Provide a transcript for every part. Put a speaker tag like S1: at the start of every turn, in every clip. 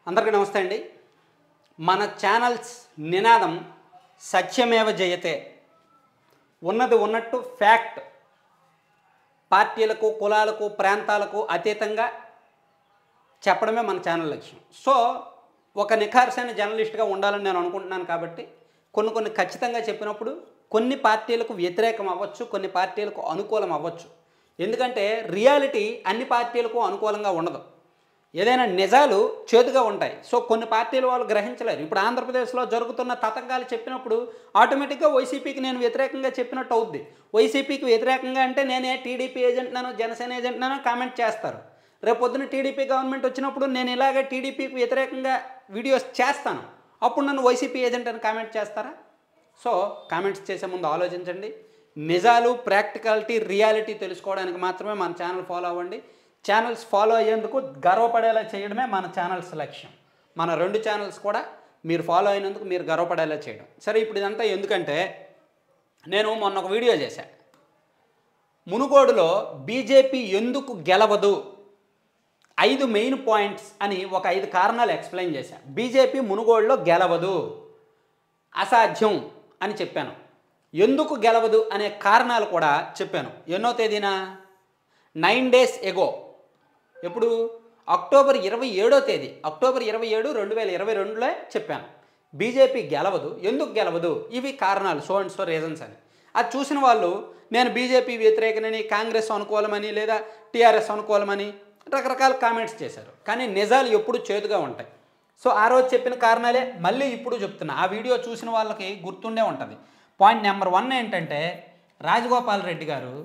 S1: అందరికీ నమస్తే అండి మన ఛానల్స్ నినాదం సత్యమేవ జయతే ఉన్నది ఉన్నట్టు ఫ్యాక్ట్ పార్టీలకు కులాలకు ప్రాంతాలకు అతీతంగా చెప్పడమే మన ఛానల్ లక్ష్యం సో ఒక నిఖార్సైన జర్నలిస్ట్గా ఉండాలని నేను అనుకుంటున్నాను కాబట్టి కొన్ని కొన్ని ఖచ్చితంగా చెప్పినప్పుడు కొన్ని పార్టీలకు వ్యతిరేకం అవ్వచ్చు కొన్ని పార్టీలకు అనుకూలం అవ్వచ్చు ఎందుకంటే రియాలిటీ అన్ని పార్టీలకు అనుకూలంగా ఉండదు ఏదైనా నిజాలు చేదుగా ఉంటాయి సో కొన్ని పార్టీలు వాళ్ళు గ్రహించలేరు ఇప్పుడు ఆంధ్రప్రదేశ్లో జరుగుతున్న తతంగాలు చెప్పినప్పుడు ఆటోమేటిక్గా వైసీపీకి నేను వ్యతిరేకంగా చెప్పినట్టు అవుద్ది వైసీపీకి వ్యతిరేకంగా అంటే నేనే టీడీపీ ఏజెంట్నాను జనసేన ఏజెంట్నాను కామెంట్ చేస్తారు రేపు పొద్దున టీడీపీ గవర్నమెంట్ వచ్చినప్పుడు నేను ఇలాగే టీడీపీకి వ్యతిరేకంగా వీడియోస్ చేస్తాను అప్పుడు నన్ను వైసీపీ ఏజెంట్ అని కామెంట్ చేస్తారా సో కామెంట్స్ చేసే ముందు ఆలోచించండి నిజాలు ప్రాక్టికాలిటీ రియాలిటీ తెలుసుకోవడానికి మాత్రమే మన ఛానల్ ఫాలో అవ్వండి ఛానల్స్ ఫాలో అయ్యేందుకు గర్వపడేలా చేయడమే మన ఛానల్స్ లక్ష్యం మన రెండు ఛానల్స్ కూడా మీరు ఫాలో అయినందుకు మీరు గర్వపడేలా చేయడం సరే ఇప్పుడు ఇదంతా ఎందుకంటే నేను మొన్న ఒక వీడియో చేశా మునుగోడులో బీజేపీ ఎందుకు గెలవదు ఐదు మెయిన్ పాయింట్స్ అని ఒక ఐదు కారణాలు ఎక్స్ప్లెయిన్ చేశా బీజేపీ మునుగోడులో గెలవదు అసాధ్యం అని చెప్పాను ఎందుకు గెలవదు అనే కారణాలు కూడా చెప్పాను ఎన్నో తేదీన నైన్ డేస్ ఎగో ఎప్పుడు అక్టోబర్ ఇరవై ఏడో తేదీ అక్టోబర్ ఇరవై ఏడు రెండు వేల ఇరవై రెండులో చెప్పాను బీజేపీ గెలవదు ఎందుకు గెలవదు ఇవి కారణాలు సో అండ్ సో రీజన్స్ అని అది చూసిన వాళ్ళు నేను బీజేపీ వ్యతిరేకనని కాంగ్రెస్ అనుకూలమని లేదా టీఆర్ఎస్ అనుకూలమని రకరకాల కామెంట్స్ చేశారు కానీ నిజాలు ఎప్పుడు చేతుగా ఉంటాయి సో ఆ రోజు చెప్పిన కారణాలే మళ్ళీ ఇప్పుడు చెప్తున్నా ఆ వీడియో చూసిన వాళ్ళకి గుర్తుండే ఉంటుంది పాయింట్ నెంబర్ వన్ ఏంటంటే రాజగోపాల్ రెడ్డి గారు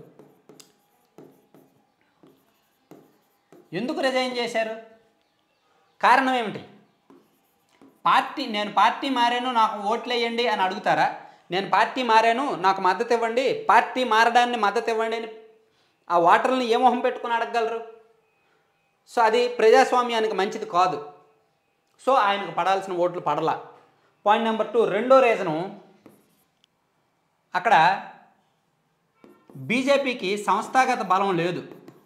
S1: ఎందుకు రిజైన్ చేశారు కారణం ఏమిటి పార్టీ నేను పార్టీ మారాను నాకు ఓట్లు వేయండి అని అడుగుతారా నేను పార్టీ మారాను నాకు మద్దతు ఇవ్వండి పార్టీ మారడాన్ని మద్దతు ఇవ్వండి అని ఆ ఓటర్ని ఏ మొహం పెట్టుకుని అడగగలరు సో అది ప్రజాస్వామ్యానికి మంచిది కాదు సో ఆయనకు పడాల్సిన ఓట్లు పడలా పాయింట్ నెంబర్ టూ రెండో రీజను అక్కడ బీజేపీకి సంస్థాగత బలం లేదు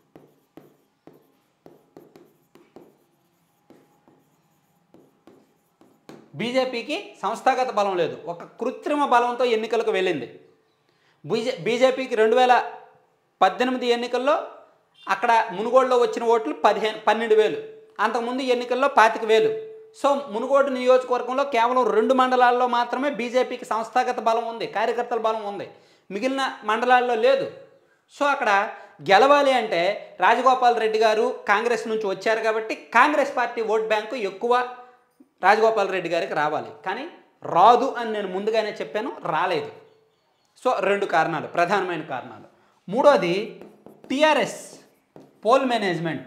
S1: బీజేపీకి సంస్థాగత బలం లేదు ఒక కృత్రిమ బలంతో ఎన్నికలకు వెళ్ళింది బీజే బీజేపీకి రెండు వేల పద్దెనిమిది ఎన్నికల్లో అక్కడ మునుగోడులో వచ్చిన ఓట్లు పదిహేను పన్నెండు వేలు అంతకుముందు ఎన్నికల్లో పాతిక వేలు సో మునుగోడు నియోజకవర్గంలో కేవలం రెండు మండలాల్లో మాత్రమే బీజేపీకి సంస్థాగత బలం ఉంది కార్యకర్తల బలం ఉంది మిగిలిన మండలాల్లో లేదు సో అక్కడ గెలవాలి అంటే రాజగోపాల్ రెడ్డి గారు కాంగ్రెస్ నుంచి వచ్చారు కాబట్టి కాంగ్రెస్ పార్టీ ఓట్ బ్యాంకు ఎక్కువ రాజగోపాల్ రెడ్డి గారికి రావాలి కానీ రాదు అని నేను ముందుగానే చెప్పాను రాలేదు సో రెండు కారణాలు ప్రధానమైన కారణాలు మూడోది టిఆర్ఎస్ పోల్ మేనేజ్మెంట్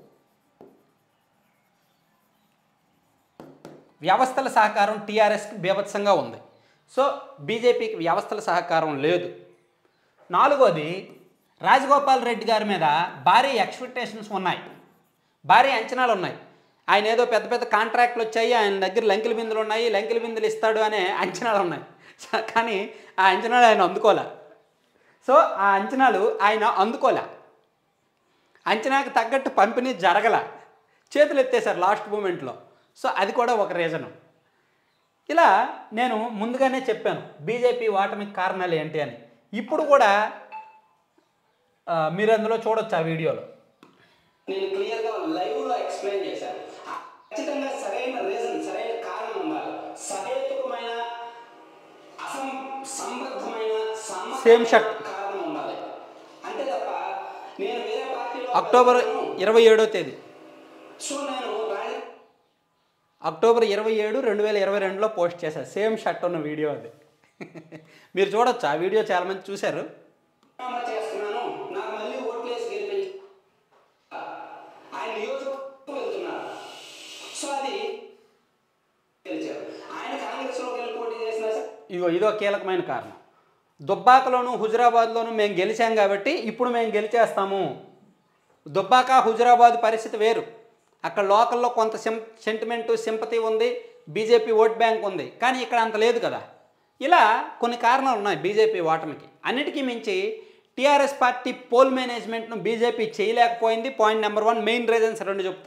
S1: వ్యవస్థల సహకారం టీఆర్ఎస్కి బీభత్సంగా ఉంది సో బీజేపీకి వ్యవస్థల సహకారం లేదు నాలుగోది రాజగోపాల్ రెడ్డి గారి మీద భారీ ఎక్స్పెక్టేషన్స్ ఉన్నాయి భారీ అంచనాలు ఉన్నాయి ఆయన ఏదో పెద్ద పెద్ద కాంట్రాక్ట్లు వచ్చాయి ఆయన దగ్గర లంకెల బిందులు ఉన్నాయి లంకెల బిందులు ఇస్తాడు అనే అంచనాలు ఉన్నాయి కానీ ఆ అంచనాలు ఆయన అందుకోలే సో ఆ అంచనాలు ఆయన అందుకోలే అంచనాకు తగ్గట్టు పంపిణీ జరగల చేతులు ఎత్తేసారు లాస్ట్ మూమెంట్లో సో అది కూడా ఒక రీజను ఇలా నేను ముందుగానే చెప్పాను బీజేపీ ఓటమికి కారణాలు ఏంటి అని ఇప్పుడు కూడా ఆ, మీరు అందులో చూడొచ్చు ఆ వీడియోలో
S2: నేను క్లియర్గా లైవ్లో ఎక్స్ప్లెయిన్ చేశాను ఖచ్చితంగా సరైన రీజన్ సరైన కారణం ఉండాలి సహేతుకమైన అసం సంబద్ధమైన సమ్మతమైన
S1: Same shirt.
S2: కారణం ఉండాలి అంతే తప్ప నేను వేరే పార్టీలో
S1: అక్టోబర్ ఇరవై ఏడో తేదీ
S2: సో నేను రాజ
S1: అక్టోబర్ ఇరవై ఏడు రెండు వేల ఇరవై రెండులో పోస్ట్ చేశాను సేమ్ షర్ట్ ఉన్న వీడియో అది మీరు చూడొచ్చు ఆ వీడియో చాలామంది చూశారు
S2: రాజీనామా చేస్తున్నాను నాకు మళ్ళీ ఓట్లేసి గెలిపించి ఆయన నియోజకవర్గం వెళ్తున్నారు సో అది గెలిచారు ఆయన కాంగ్రెస్లోకి వెళ్ళి పోటీ చేసినా సరే
S1: ఇగో ఇదో కీలకమైన కారణం దుబ్బాకలోను హుజురాబాద్లోను మేము గెలిచాం కాబట్టి ఇప్పుడు మేము గెలిచేస్తాము దుబ్బాక హుజురాబాద్ పరిస్థితి వేరు అక్కడ లోకల్లో కొంత సిం సెంటిమెంటు సింపతి ఉంది బీజేపీ ఓట్ బ్యాంక్ ఉంది కానీ ఇక్కడ అంత లేదు కదా ఇలా కొన్ని కారణాలు ఉన్నాయి బీజేపీ ఓటమికి అన్నిటికీ మించి టీఆర్ఎస్ పార్టీ పోల్ మేనేజ్మెంట్ను బీజేపీ చేయలేకపోయింది point number one main reasons రెండు చెప్తా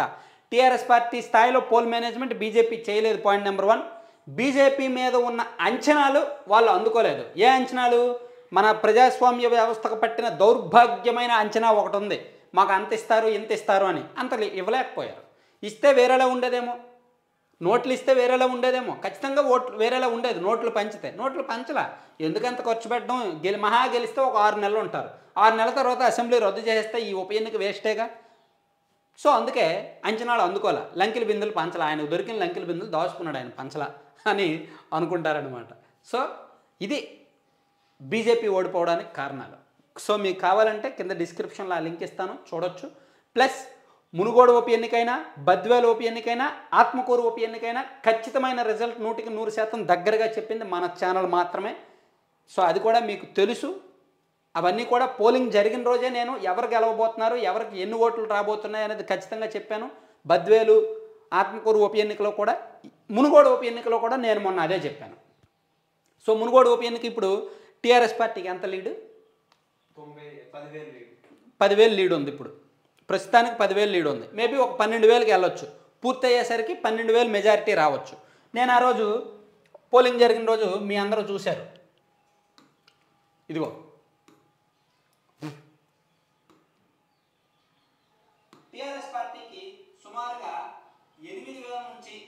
S1: టీఆర్ఎస్ పార్టీ స్థాయిలో పోల్ మేనేజ్మెంట్ బీజేపీ చేయలేదు పాయింట్ నెంబర్ వన్ బీజేపీ మీద ఉన్న అంచనాలు వాళ్ళు అందుకోలేదు ఏ అంచనాలు మన ప్రజాస్వామ్య వ్యవస్థకు పట్టిన దౌర్భాగ్యమైన అంచనా ఒకటి ఉంది మాకు అంత ఇస్తారు ఇంత ఇస్తారు అని అంత లే- ఇవ్వలేకపోయారు ఇస్తే వేరేలా ఉండేదేమో నోట్లు ఇస్తే వేరేలా ఉండేదేమో ఖచ్చితంగా ఓట్లు వేరేలా ఉండేది నోట్లు పంచితే నోట్లు పంచలా ఎందుకంత ఖర్చు పెట్టడం గెలి మహా గెలిస్తే ఒక ఆరు నెలలు ఉంటారు ఆరు నెలల తర్వాత అసెంబ్లీ రద్దు చేస్తే ఈ ఉప ఎన్నిక వేస్టేగా సో అందుకే అంచనాలు అందుకోలే లంకిల బిందులు పంచల ఆయన దొరికిన లంకిల బిందులు దాచుకున్నాడు ఆయన పంచల అని అనుకుంటారనమాట సో ఇది బీజేపీ ఓడిపోవడానికి కారణాలు సో మీకు కావాలంటే కింద డిస్క్రిప్షన్లో ఆ లింక్ ఇస్తాను చూడొచ్చు ప్లస్ మునుగోడు ఉప ఎన్నికైనా బద్వేలు ఉప ఎన్నికైనా ఆత్మకూరు ఉప ఎన్నికైనా ఖచ్చితమైన రిజల్ట్ నూటికి నూరు శాతం దగ్గరగా చెప్పింది మన ఛానల్ మాత్రమే సో అది కూడా మీకు తెలుసు అవన్నీ కూడా పోలింగ్ జరిగిన రోజే నేను ఎవరు గెలవబోతున్నారు ఎవరికి ఎన్ని ఓట్లు రాబోతున్నాయి అనేది ఖచ్చితంగా చెప్పాను బద్వేలు ఆత్మకూరు ఉప ఎన్నికలో కూడా మునుగోడు ఉప ఎన్నికలో కూడా నేను మొన్న అదే చెప్పాను సో మునుగోడు ఉప ఎన్నిక ఇప్పుడు టీఆర్ఎస్ పార్టీకి ఎంత లీడు
S3: తొంభై పదివేలు లీడ్
S1: పదివేలు లీడ్ ఉంది ఇప్పుడు ప్రస్తుతానికి పదివేలు లీడ్ ఉంది మేబీ ఒక పన్నెండు వేలకి వెళ్ళొచ్చు పూర్తి అయ్యేసరికి పన్నెండు వేలు మెజారిటీ రావచ్చు నేను ఆ రోజు పోలింగ్ జరిగిన రోజు మీ అందరూ చూశారు ఇదిగో
S2: టిఆర్ఎస్ పార్టీకి సుమారుగా ఎనిమిది వేల నుంచి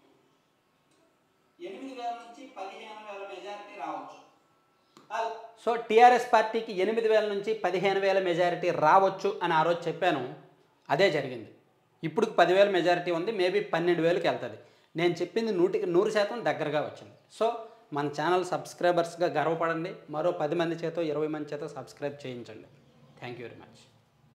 S2: ఎనిమిది వేల నుంచి పదిహేను వేల మెజారిటీ రావచ్చు అల్-
S1: సో టీఆర్ఎస్ పార్టీకి ఎనిమిది వేల నుంచి పదిహేను వేల మెజారిటీ రావచ్చు అని ఆ రోజు చెప్పాను అదే జరిగింది ఇప్పుడు పదివేల మెజారిటీ ఉంది మేబీ పన్నెండు వేలకు వెళ్తుంది నేను చెప్పింది నూటికి నూరు శాతం దగ్గరగా వచ్చింది సో మన ఛానల్ సబ్స్క్రైబర్స్గా గర్వపడండి మరో పది మంది చేత ఇరవై మంది చేత సబ్స్క్రైబ్ చేయించండి థ్యాంక్ యూ వెరీ మచ్